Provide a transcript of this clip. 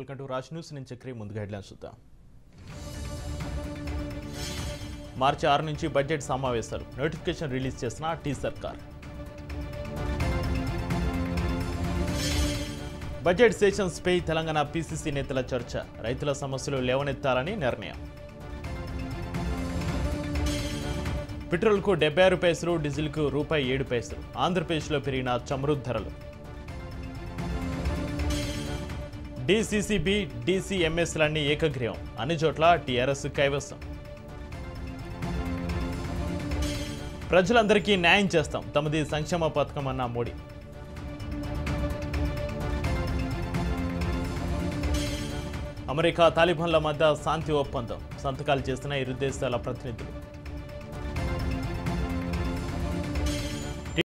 welcome to Raj news నేను చక్రి ముందుగా headlines చూద్దాం మార్చి ఆరు నుంచి బడ్జెట్ సమావేశాలు నోటిఫికేషన్ రిలీజ్ చేసిన టీ సర్కార్ బడ్జెట్ సెషన్స్ పై తెలంగాణ పీసీసీ నేతల చర్చ రైతుల సమస్యలు లేవనెత్తాలని నిర్ణయం పెట్రోల్కు డెబ్బై ఆరు పైసలు డీజిల్కు రూపాయి ఏడు పైసలు ఆంధ్రప్రదేశ్లో పెరిగిన చమురు ధరలు డీసీసీబీ డీసీఎంఎస్లన్నీ ఏకగ్రీవం అన్ని చోట్ల టీఆర్ఎస్ కైవసం ప్రజలందరికీ న్యాయం చేస్తాం తమది సంక్షేమ పథకం అన్న మోడీ అమెరికా తాలిబాన్ల మధ్య శాంతి ఒప్పందం సంతకాలు చేసిన ఇరు దేశాల ప్రతినిధులు